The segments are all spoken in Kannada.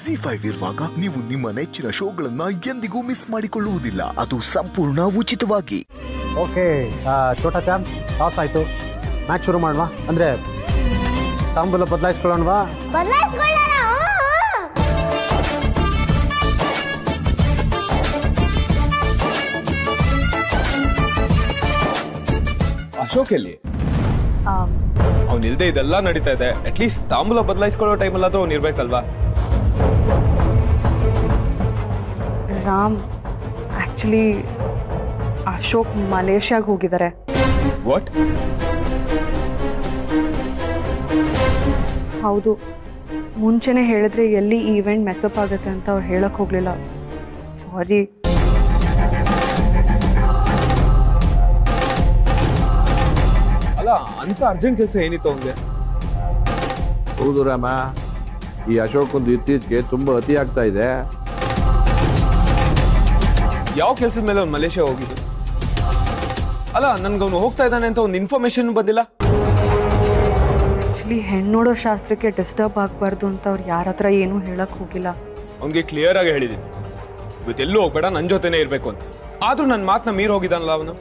ಜಿ ಫೈವ್ ಇರುವಾಗ ನೀವು ನಿಮ್ಮ ನೆಚ್ಚಿನ ಶೋಗಳನ್ನ ಎಂದಿಗೂ ಮಿಸ್ ಮಾಡಿಕೊಳ್ಳುವುದಿಲ್ಲ ಅದು ಸಂಪೂರ್ಣ ಉಚಿತವಾಗಿ ಓಕೆ ಛೋಟಾ ಚಾಮ್ ಟಾಸ್ ಆಯಿತು ಮ್ಯಾಚ್ ಶುರು ಮಾಡುವ ಅಂದರೆ ತಾಂಬೂಲ ಬದಲಾಯಿಸ್ಕೊಳ್ಳೋಣವಾ ಬದಲಾಯಿಸ್ಕೊಳ್ಳೋಣ ಅಶೋಕ್ ಎಲ್ಲಿ ಅವ್ನ್ ಇಲ್ದೆ ಇದೆಲ್ಲ ನಡೀತಾ ಇದೆ ಅಟ್ಲೀಸ್ಟ್ ತಾಂಬೂಲ ಬದಲಾಯಿಸ್ಕೊಳ್ಳೋ ಟೈಮಲ್ಲಾದ್ರೂ ಅವ್ನು ಇರ್ಬೇಕಲ್ವಾ ರಾಮ್ ಆ್ಯಕ್ಚುಲಿ ಅಶೋಕ್ ಮಲೇಷ್ಯಾಗೆ ಹೋಗಿದ್ದಾರೆ ವಾಟ್ ಹೌದು ಮುಂಚೆನೇ ಹೇಳಿದ್ರೆ ಎಲ್ಲಿ ಈ ಇವೆಂಟ್ ಮೆಸಪ್ ಆಗುತ್ತೆ ಅಂತ ಅವ್ರು ಹೇಳಕ್ ಹೋಗ್ಲಿಲ್ಲ ಸಾರಿ ಅಲ್ಲ ಅಂತ ಅರ್ಜೆಂಟ್ ಕೆಲಸ ಏನಿತ್ತು ಅವ್ನಿಗೆ ಹೌದು ರಾಮ ಈ ಅಶೋಕಂದು ಇತ್ತೀಚೆಗೆ ತುಂಬಾ ಅತಿ ಆಗ್ತಾ ಇದೆ ಯಾವ ಕೆಲಸದ ಮೇಲೆ ಅವ್ನು ಮಲೇಷ್ಯಾ ಹೋಗಿದ್ದು ಅಲ್ಲ ನನ್ಗೆ ಅವ್ನು ಹೋಗ್ತಾ ಇದ್ದಾನೆ ಅಂತ ಒಂದು ಇನ್ಫಾರ್ಮೇಶನ್ ಬಂದಿಲ್ಲ ಆ್ಯಕ್ಚುಲಿ ಹೆಣ್ಣೋಡೋ ಶಾಸ್ತ್ರಕ್ಕೆ ಡಿಸ್ಟರ್ಬ್ ಆಗಬಾರ್ದು ಅಂತ ಅವ್ರು ಯಾರ ಹತ್ರ ಏನೂ ಹೇಳಕ್ ಹೋಗಿಲ್ಲ ಅವ್ನಿಗೆ ಕ್ಲಿಯರ್ ಆಗಿ ಹೇಳಿದ್ದೀನಿ ಇವತ್ತೆಲ್ಲೂ ಹೋಗ್ಬೇಡ ನನ್ನ ಜೊತೆನೇ ಇರ್ಬೇಕು ಅಂತ ಆದ್ರೂ ನನ್ನ ಮಾತನ್ನ ಮೀರ್ ಹೋಗಿದ್ದಾನಲ್ಲ ಅವನು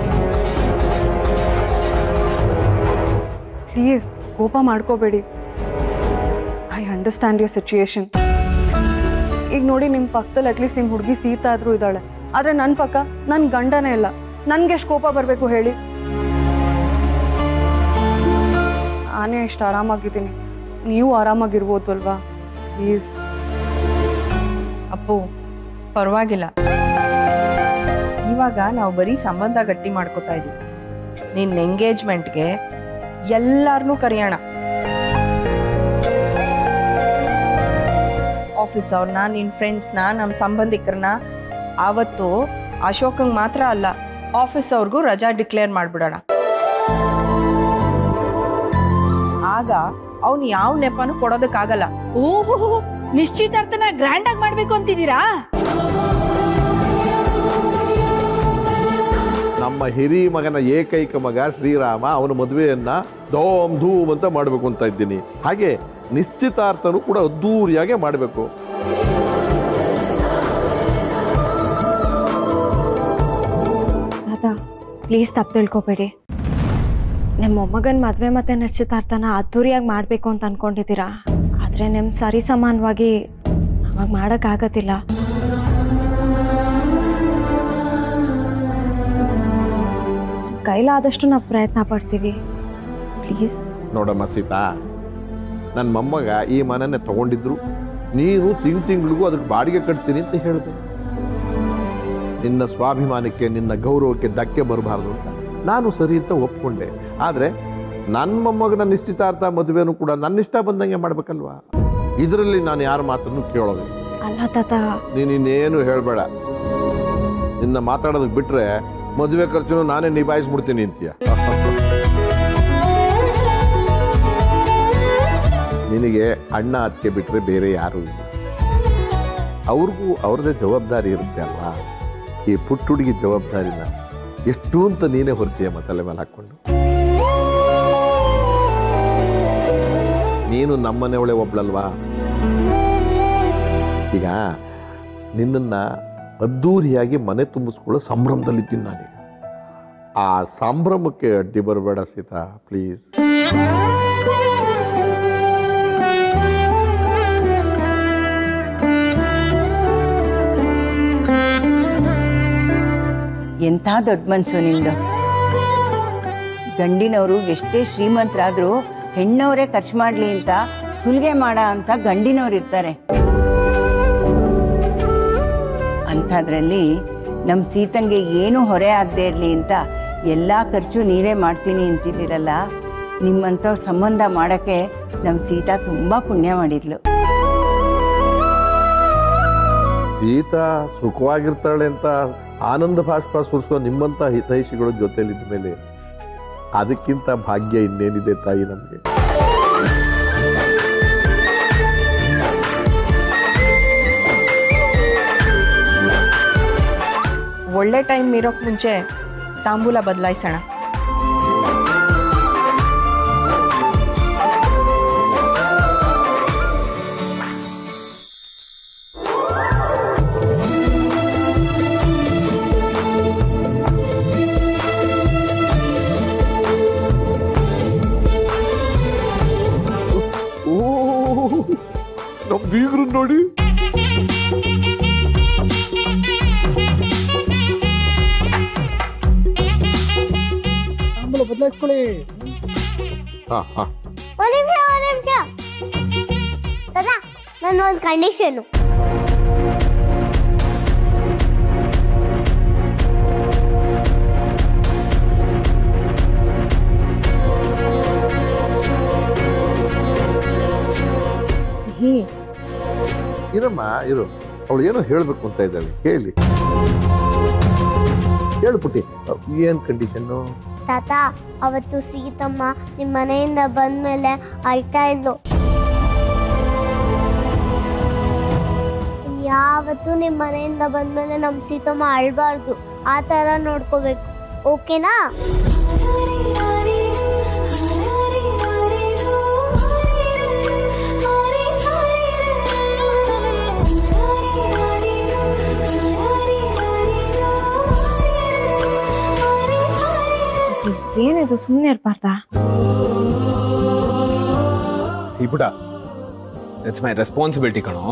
ಪ್ಲೀಸ್ ಕೋಪ ಮಾಡ್ಕೋಬೇಡಿ ಐ ಅಂಡರ್ಸ್ಟ್ಯಾಂಡ್ ಯುವರ್ ಸಿಚುಯೇಷನ್ ಈಗ ನೋಡಿ ನಿಮ್ಮ ಪಕ್ಕದಲ್ಲಿ ಅಟ್ಲೀಸ್ಟ್ ನಿಮ್ಮ ಹುಡುಗಿ ಸೀತಾ ಆದ್ರೂ ಇದ್ದಾಳೆ ಆದ್ರೆ ನನ್ನ ಪಕ್ಕ ನನ್ನ ಗಂಡನೇ ಇಲ್ಲ ನನ್ಗೆ ಎಷ್ಟು ಕೋಪ ಬರಬೇಕು ಹೇಳಿ ನಾನೇ ಎಷ್ಟು ಆರಾಮಾಗಿದ್ದೀನಿ ನೀವು ಆರಾಮಾಗಿರ್ಬೋದು ಅಲ್ವಾ ಪ್ಲೀಸ್ ಅಪ್ಪು ಪರವಾಗಿಲ್ಲ ಇವಾಗ ನಾವು ಬರೀ ಸಂಬಂಧ ಗಟ್ಟಿ ಮಾಡ್ಕೋತಾ ಇದೀವಿ ನಿನ್ನ ಎಂಗೇಜ್ಮೆಂಟ್ಗೆ ಎಲ್ಲಾರನ್ನೂ ಕರೆಯೋಣ ಆಫೀಸ್ ಅವ್ರನ್ನ ನಿನ್ನ ಫ್ರೆಂಡ್ಸ್ನ ನಮ್ಮ ಸಂಬಂಧಿಕರನ್ನ ಆವತ್ತು ಅಶೋಕಂಗೆ ಮಾತ್ರ ಅಲ್ಲ ಆಫೀಸ್ ಅವ್ರಿಗೂ ರಜಾ ಡಿಕ್ಲೇರ್ ಮಾಡ್ಬಿಡೋಣ ಆಗ ಅವ್ನು ಯಾವ ನೆಪನೂ ಕೊಡೋದಕ್ಕಾಗಲ್ಲ ಓಹೋ ನಿಶ್ಚಿತಾರ್ಥನ ಗ್ರ್ಯಾಂಡ್ ಆಗಿ ಮಾಡ್ಬೇಕು ಅಂತಿದ್ದೀರಾ ನಮ್ಮ ಹಿರಿ ಮಗನ ಏಕೈಕ ಮಗ ಶ್ರೀರಾಮ ಅವನ ಮದುವೆಯನ್ನ ಧೋಮ್ ಧೂಮ್ ಅಂತ ಮಾಡಬೇಕು ಅಂತ ಇದ್ದೀನಿ ಹಾಗೆ ನಿಶ್ಚಿತಾರ್ಥನೂ ಕೂಡ ಅದ್ದೂರಿಯಾಗೆ ಮಾಡಬೇಕು ತಾತ ಪ್ಲೀಸ್ ತಪ್ಪು ತಿಳ್ಕೊಬೇಡಿ ನಿಮ್ಮ ಮೊಮ್ಮಗನ ಮದುವೆ ಮತ್ತು ನಿಶ್ಚಿತಾರ್ಥನ ಅದ್ದೂರಿಯಾಗಿ ಮಾಡಬೇಕು ಅಂತ ಅನ್ಕೊಂಡಿದ್ದೀರಾ ಆದರೆ ನಿಮ್ಮ ಸರಿ ಸಮಾನವಾಗಿ ಅವಾಗ ಮಾಡೋಕ್ಕಾಗೋದಿಲ್ಲ ಕೈಲಾದಷ್ಟು ನಾವು ಪ್ರಯತ್ನ ಪಡ್ತೀವಿ ಪ್ಲೀಸ್ ನೋಡಮ್ಮ ಸೀತಾ ನನ್ನ ಮೊಮ್ಮಗ ಈ ಮನೆಯನ್ನೇ ತಗೊಂಡಿದ್ರು ನೀನು ತಿಂಗ್ ತಿಂಗಳಿಗೂ ಅದಕ್ಕೆ ಬಾಡಿಗೆ ಕಟ್ತೀನಿ ಅಂತ ಹೇಳಿದೆ ನಿನ್ನ ಸ್ವಾಭಿಮಾನಕ್ಕೆ ನಿನ್ನ ಗೌರವಕ್ಕೆ ಧಕ್ಕೆ ಬರಬಾರ್ದು ಅಂತ ನಾನು ಸರಿ ಅಂತ ಒಪ್ಕೊಂಡೆ ಆದರೆ ನನ್ನ ಮೊಮ್ಮಗನ ನಿಶ್ಚಿತಾರ್ಥ ಮದುವೆನೂ ಕೂಡ ನನ್ನ ಇಷ್ಟ ಬಂದಂಗೆ ಮಾಡ್ಬೇಕಲ್ವಾ ಇದರಲ್ಲಿ ನಾನು ಯಾರ ಮಾತನ್ನು ಕೇಳೋದಿಲ್ಲ ಅಲ್ಲ ತಾತ ನೀನು ಇನ್ನೇನು ಹೇಳಬೇಡ ನಿನ್ನ ಮಾತಾಡೋದಕ್ಕೆ ಬಿಟ್ರೆ ಮದುವೆ ಖರ್ಚು ನಾನೇ ನಿಭಾಯಿಸ್ಬಿಡ್ತೀನಿ ಅಂತೀಯ ನಿನಗೆ ಅಣ್ಣ ಅತ್ತಿಗೆ ಬಿಟ್ರೆ ಬೇರೆ ಯಾರೂ ಇಲ್ಲ ಅವ್ರಿಗೂ ಅವ್ರದ್ದೇ ಜವಾಬ್ದಾರಿ ಇರುತ್ತೆ ಅಲ್ವಾ ಈ ಪುಟ್ಟ ಹುಡುಗಿ ಜವಾಬ್ದಾರಿನ ಎಷ್ಟು ಅಂತ ನೀನೇ ಹೊರ್ತೀಯಮ್ಮ ತಲೆ ಮೇಲೆ ಹಾಕೊಂಡು ನೀನು ನಮ್ಮನೆಯವಳೆ ಒಬ್ಳಲ್ವಾ ಈಗ ನಿನ್ನನ್ನ ಅದ್ದೂರಿಯಾಗಿ ಮನೆ ತುಂಬಿಸ್ಕೊಳ್ಳೋ ಸಂಭ್ರಮದಲ್ಲಿದ್ದೀನಿ ನಾನೀಗ ಆ ಸಂಭ್ರಮಕ್ಕೆ ಅಡ್ಡಿ ಬರಬೇಡ ಸೀತಾ ಪ್ಲೀಸ್ ಎಂಥ ದೊಡ್ಡ ಮನ್ಸು ನಿಮ್ದು ಗಂಡಿನವರು ಎಷ್ಟೇ ಶ್ರೀಮಂತರಾದ್ರೂ ಹೆಣ್ಣವರೇ ಖರ್ಚು ಮಾಡ್ಲಿ ಅಂತ ಸುಲಿಗೆ ಮಾಡ ಅಂತ ಗಂಡಿನವ್ರು ಇರ್ತಾರೆ ಅಂಥದ್ರಲ್ಲಿ ನಮ್ಮ ಸೀತಂಗೆ ಏನು ಹೊರೆ ಆಗದೆ ಇರಲಿ ಅಂತ ಎಲ್ಲ ಖರ್ಚು ನೀವೇ ಮಾಡ್ತೀನಿ ಅಂತಿದ್ದೀರಲ್ಲ ನಿಮ್ಮಂಥ ಸಂಬಂಧ ಮಾಡೋಕ್ಕೆ ನಮ್ಮ ಸೀತಾ ತುಂಬ ಪುಣ್ಯ ಮಾಡಿದ್ಲು ಸೀತಾ ಸುಖವಾಗಿರ್ತಾಳೆ ಅಂತ ಆನಂದ ಭಾಷ್ಪ ಸುರಿಸೋ ನಿಮ್ಮಂತ ಹಿತೈಷಿಗಳು ಜೊತೆಲಿದ್ದ ಮೇಲೆ ಅದಕ್ಕಿಂತ ಭಾಗ್ಯ ಇನ್ನೇನಿದೆ ತಾಯಿ ನಮಗೆ ಒಳ್ಳೆ ಟೈಮ್ ಇರೋಕ್ ಮುಂಚೆ ತಾಂಬೂಲ ಬದಲಾಯಿಸೋಣ ಬೀಗ್ರು ನೋಡಿ ತಾಂಬೂಲ ಬದಲಾಯಿಸ್ಕೊಳ್ಳಿ ಹಾ ಹಾ ಒಂದ್ ನಿಮಿಷ ಒಂದ್ ನಿಮಿಷ ದಾದಾ ನನ್ನ ಒಂದು ಕಂಡೀಷನು ಸಿಹಿ ಇರಮ್ಮ ಇರು ಅವಳು ಏನೋ ಹೇಳ್ಬೇಕು ಅಂತ ಇದ್ದಾಳೆ ಹೇಳಿ ಹೇಳು ಪುಟ್ಟಿ ಏನ್ ಕಂಡೀಷನ್ನು ತಾತ ಅವತ್ತು ಸೀತಮ್ಮ ನಿಮ್ಮ ಮನೆಯಿಂದ ಬಂದ್ಮೇಲೆ ಅಳ್ತಾ ಇದ್ಲು ಯಾವತ್ತು ನಿಮ್ಮ ಮನೆಯಿಂದ ಬಂದ್ಮೇಲೆ ನಮ್ಮ ಸೀತಮ್ಮ ಅಳ್ಬಾರ್ದು ಆ ಥರ ನೋಡ್ಕೋಬೇಕು ಓಕೆನಾ ಏನಿದು ಸುಮ್ಮನೆ ಇರ್ಬಾರ್ದಾ ಸೀಪುಟ ಇಟ್ಸ್ ಮೈ ರೆಸ್ಪಾನ್ಸಿಬಿಲಿಟಿ ಕಣೋ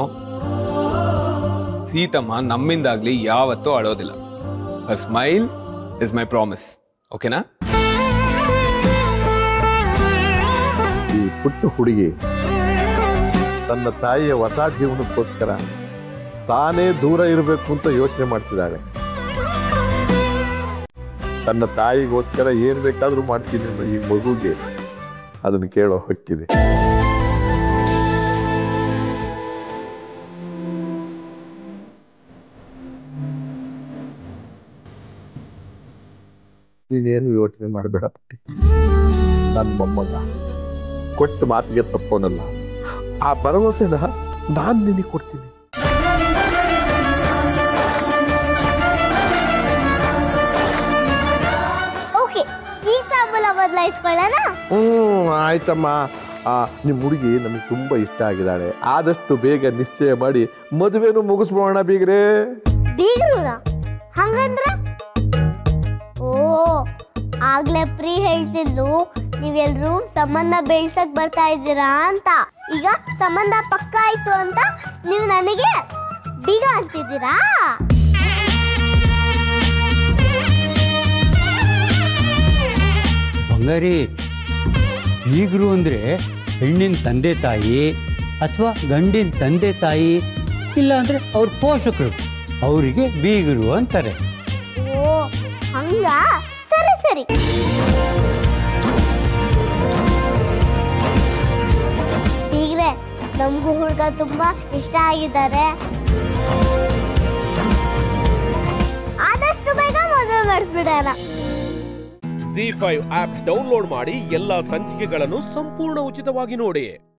ಸೀತಮ್ಮ ನಮ್ಮಿಂದಾಗ್ಲಿ ಯಾವತ್ತೂ ಅಳೋದಿಲ್ಲ her smile is my promise ಓಕೆನಾ ಈ ಪುಟ್ಟ ಹುಡುಗಿ ತನ್ನ ತಾಯಿಯ ಹೊಸ ಜೀವನಕ್ಕೋಸ್ಕರ ತಾನೇ ದೂರ ಇರಬೇಕು ಅಂತ ಯೋಚನೆ ಮಾಡ್ತಿದ್ದಾಳೆ ತನ್ನ ತಾಯಿಗೋಸ್ಕರ ಏನ್ ಬೇಕಾದ್ರೂ ಮಾಡ್ತೀನಿ ಅನ್ನೋ ಈ ಮಗುಗೆ ಅದನ್ನು ಕೇಳೋ ಹಕ್ಕಿದೆ ನೀನೇನು ಯೋಚನೆ ಮಾಡಬೇಡ ಪುಟ್ಟಿ ನನ್ನ ಮೊಮ್ಮಗ ಕೊಟ್ಟ ಮಾತಿಗೆ ತಪ್ಪೋನಲ್ಲ ಆ ಭರವಸೆನ ನಾನ್ ನಿನಗೆ ಕೊಡ್ತೀನಿ ಓಕೆ ಈ ತಾಂಬೂಲ ಬದಲಾಯಿಸ್ಕೊಳ್ಳೋಣ ಹ್ಮ್ ಆಯ್ತಮ್ಮ ಆ ನಿಮ್ ಹುಡುಗಿ ನಮಗೆ ತುಂಬಾ ಇಷ್ಟ ಆಗಿದ್ದಾಳೆ ಆದಷ್ಟು ಬೇಗ ನಿಶ್ಚಯ ಮಾಡಿ ಮದುವೆನು ಮುಗಿಸ್ಬೋಣ ಬೀಗ್ರೆ ಬೀಗ್ರುನ ಹಂಗಂದ್ರ ಓ ಆಗ್ಲೇ ಪ್ರೀ ಹೇಳ್ತಿದ್ಲು ನೀವೆಲ್ರೂ ಸಂಬಂಧ ಬೆಳ್ಸಕ್ ಬರ್ತಾ ಇದ್ದೀರಾ ಅಂತ ಈಗ ಸಂಬಂಧ ಪಕ್ಕ ಆಯ್ತು ಅಂತ ನೀವು ನನಗೆ ಬೀಗ ಅಂತಿದ್ದೀರಾ ಬಂಗಾರಿ ಬೀಗರು ಅಂದ್ರೆ ಹೆಣ್ಣಿನ ತಂದೆ ತಾಯಿ ಅಥವಾ ಗಂಡಿನ ತಂದೆ ತಾಯಿ ಇಲ್ಲ ಅಂದ್ರೆ ಅವ್ರ ಪೋಷಕರು ಅವರಿಗೆ ಬೀಗರು ಅಂತಾರೆ ಓ ಹಂಗ ಸರಿ ಸರಿ ಬೀಗ್ರೆ ನಮಗೂ ಹುಡುಗ ತುಂಬಾ ಇಷ್ಟ ಆಗಿದ್ದಾರೆ ಆದಷ್ಟು ಬೇಗ ಮದುವೆ ಮಾಡಿಸ್ಬಿಡೋಣ ಜಿ ಫೈವ್ ಆಪ್ ಡೌನ್ಲೋಡ್ ಮಾಡಿ ಎಲ್ಲಾ ಸಂಚಿಕೆಗಳನ್ನು ಸಂಪೂರ್ಣ ಉಚಿತವಾಗಿ ನೋಡಿ